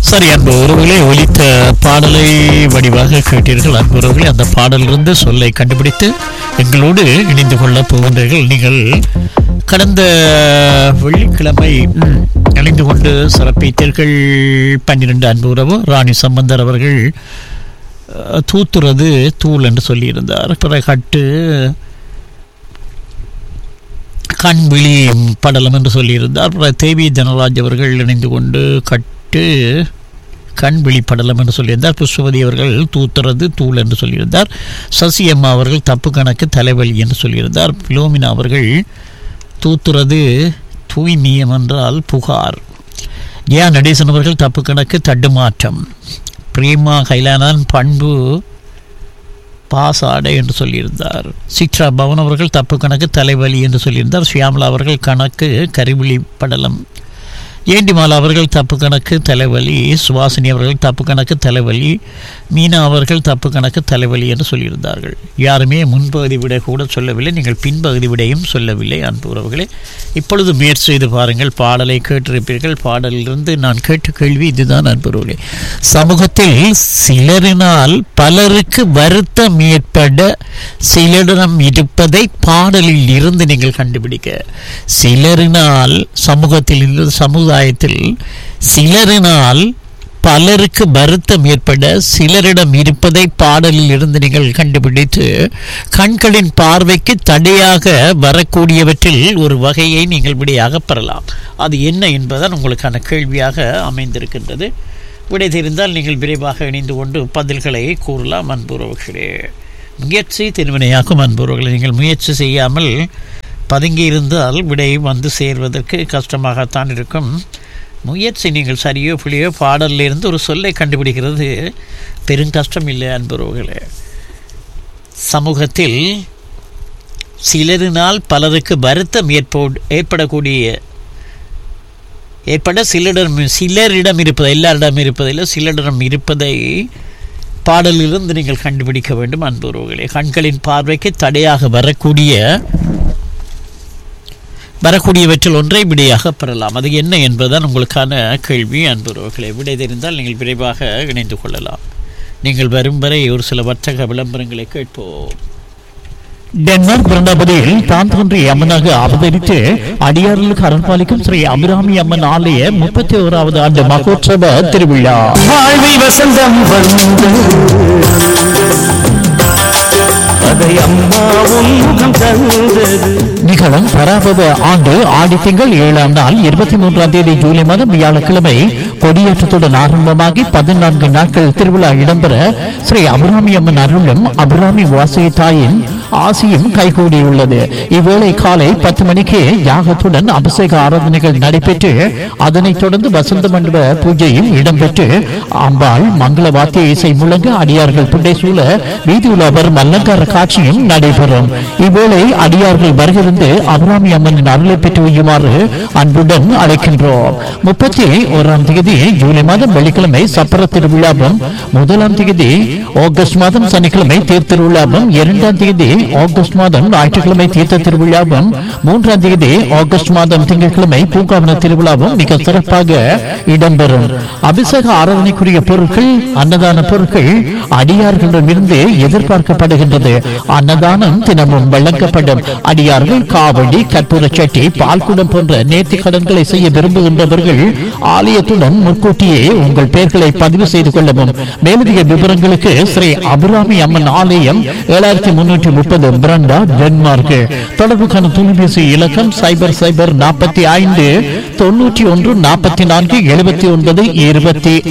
சரி அன்பு உறவுகளே ஒலித்த பாடலை வடிவாக கேட்டீர்கள் அன்பு உறவுகளே அந்த பாடலிருந்து சொல்லை கண்டுபிடித்து எங்களோடு இணைந்து கொள்ளப் போகின்றீர்கள் நீங்கள் கடந்த வெள்ளிக்கிழமை ம், இணைந்து கொண்டு சிறப்பித்தீர்கள் பன்னிரண்டு அன்பு உறவு ராணி சம்பந்தர் அவர்கள் அஹ், தூத்துறது தூள் என்று சொல்லியிருந்தார் பிறகு கட்டு கண் விழி படலம் என்று சொல்லியிருந்தார் அப்புறம் தேவி தனராஜ் அவர்கள் இணைந்து கொண்டு கட்டு கண் விழி படலம் என்று சொல்லியிருந்தார் புஷ்பவதி அவர்கள் தூத்துறது தூள் என்று சொல்லியிருந்தார் சசி அம்மா அவர்கள் தப்பு கணக்கு தலைவலி என்று சொல்லியிருந்தார் பிலோமினா அவர்கள் தூத்துறது தூய்மியம் என்றால் புகார் ஜெயா நடேசன் அவர்கள் தப்பு கணக்கு தடுமாற்றம் பிரேமா கைலானன் பண்பு பாசாடை என்று சொல்லியிருந்தார் சித்ரா பவன் அவர்கள் தப்பு கணக்கு தலைவலி என்று சொல்லியிருந்தார் ஷியாமலா அவர்கள் கணக்கு கரிவிழி படலம் ஏண்டிமாலா அவர்கள் தப்பு கணக்கு தலைவலி சுவாசினி அவர்கள் தப்பு கணக்கு தலைவலி மீனா அவர்கள் தப்பு கணக்கு தலைவலி என்று சொல்லியிருந்தார்கள் யாருமே முன்பகுதி விட கூட சொல்லவில்லை நீங்கள் பின்பகுதி விடையும் சொல்லவில்லை அன்பு உறவுகளே இப்பொழுது முயற்சி செய்து பாருங்கள் பாடலை கேட்டிருப்பீர்கள் பாடலிலிருந்து நான் கேட்ட கேள்வி இதுதான் அன்பு உறவுகளே சமூகத்தில் சிலரினால் பலருக்கு வருத்தம் ஏற்பட சிலரிடம் இருப்பதை பாடலில் இருந்து நீங்கள் கண்டுபிடிக்க சிலரினால் சமூகத்தில் இருந்து சமுதாயத்தில் சிலரினால் பலருக்கு வருத்தம் ஏற்பட சிலரிடம் இருப்பதை பாடலில் இருந்து நீங்கள் கண்டுபிடித்து கண்களின் பார்வைக்கு தடையாக வரக்கூடியவற்றில் ஒரு வகையை நீங்கள் விடையாக பெறலாம் அது என்ன என்பதுதான் உங்களுக்கான கேள்வியாக அமைந்திருக்கின்றது விடை தெரிந்தால் நீங்கள் விரைவாக இணைந்து கொண்டு பதில்களை கூறலாம் அன்புறவுகளே முயற்சி திருவினையாக்கும் அன்புறவுகளை நீங்கள் முயற்சி செய்யாமல் பதுங்கி இருந்தால் விடை வந்து சேர்வதற்கு கஷ்டமாகத்தான் இருக்கும் முயற்சி நீங்கள் சரியோ புளியோ பாடலில் இருந்து ஒரு சொல்லை கண்டுபிடிக்கிறது பெருங்கஷ்டம் இல்லை அன்புறவுகளே சமூகத்தில் சிலரினால் பலருக்கு வருத்தம் ஏற்போ ஏற்படக்கூடிய ஏற்பட சிலரிடம் சிலரிடம் இருப்பது எல்லாரிடம் இருப்பதில் சிலரிடம் இருப்பதை பாடலிலிருந்து நீங்கள் கண்டுபிடிக்க வேண்டும் அன்புறவுகளே கண்களின் பார்வைக்கு தடையாக வரக்கூடிய வரக்கூடியவற்றில் ஒன்றை விடையாக பெறலாம் அது என்ன என்பதுதான் உங்களுக்கான கேள்வி அன்புறவுகளை விடை தெரிந்தால் நீங்கள் விரைவாக இணைந்து கொள்ளலாம் நீங்கள் வரும் வரை ஒரு சில வர்த்தக விளம்பரங்களை கேட்போம் டென்மார்க் பிறந்தபதியில் தான் தோன்றிய அம்மனாக அவதரித்து அடியார்களுக்கு அரண்பாலிக்கும் ஸ்ரீ அபிராமி அம்மன் ஆலய முப்பத்தி ஓராவது ஆண்டு மகோற்சவ திருவிழா வாழ்வில் வசந்தம் வந்து அதை அம்மாவும் முகம் தந்தது நிகழும் பராபவ ஆண்டு ஆடி திங்கள் ஏழாம் நாள் இருபத்தி மூன்றாம் தேதி ஜூலை மாதம் வியாழக்கிழமை கொடியேற்றத்துடன் ஆரம்பமாகி பதினான்கு நாட்கள் திருவிழா இடம்பெற ஸ்ரீ அபிராமி அம்மன் அருளும் அபிராமி வாசகி தாயின் ஆசியும் கைகூடியுள்ளது இவ்வேளை காலை பத்து மணிக்கு யாகத்துடன் அபிஷேக ஆராதனைகள் நடைபெற்று அதனைத் தொடர்ந்து வசந்த மண்டப பூஜையும் இடம்பெற்று அம்பாள் மங்கள வாத்திய இசை முழங்க அடியார்கள் புண்டை சூழ வீதி உலாவர் அலங்கார காட்சியும் நடைபெறும் இவ்வேளை அடியார்கள் வருகிருந்து அபிராமி அம்மனின் அருளை பெற்று வையுமாறு அன்புடன் அழைக்கின்றோம் முப்பத்தி ஓராம் தேதி ஜூலை மாதம் வெள்ளிக்கிழமை சப்பர திருவிழாவும் முதலாம் தேதி ஆகஸ்ட் மாதம் சனிக்கிழமை தேர் திருவிழாவும் இரண்டாம் தேதி ஆகஸ்ட் மாதம் ஞாயிற்றுக்கிழமை தீர்த்த திருவிழாவும் மூன்றாம் தேதி ஆகஸ்ட் மாதம் திங்கட்கிழமை பூங்காவன திருவிழாவும் மிக சிறப்பாக இடம்பெறும் அபிஷேக ஆராதனைக்குரிய பொருட்கள் அன்னதான பொருட்கள் அடியார்களிடமிருந்து எதிர்பார்க்கப்படுகின்றது அன்னதானம் தினமும் வழங்கப்படும் அடியார்கள் காவடி கற்பூர சட்டி பால்குடம் போன்ற நேர்த்தி கடன்களை செய்ய விரும்புகின்றவர்கள் ஆலயத்துடன் முன்கூட்டியே உங்கள் பெயர்களை பதிவு செய்து கொள்ளவும் மேலதிக விவரங்களுக்கு ஸ்ரீ அபிராமி அம்மன் ஆலயம் ஏழாயிரத்தி முன்னூற்றி முப்பது பிரண்டா டென்மார்க் தொடர்புக்கான தொலைபேசி இலக்கம் சைபர் சைபர் நாற்பத்தி ஐந்து தொண்ணூற்றி ஒன்று நாற்பத்தி நான்கு எழுபத்தி ஒன்பது இருபத்தி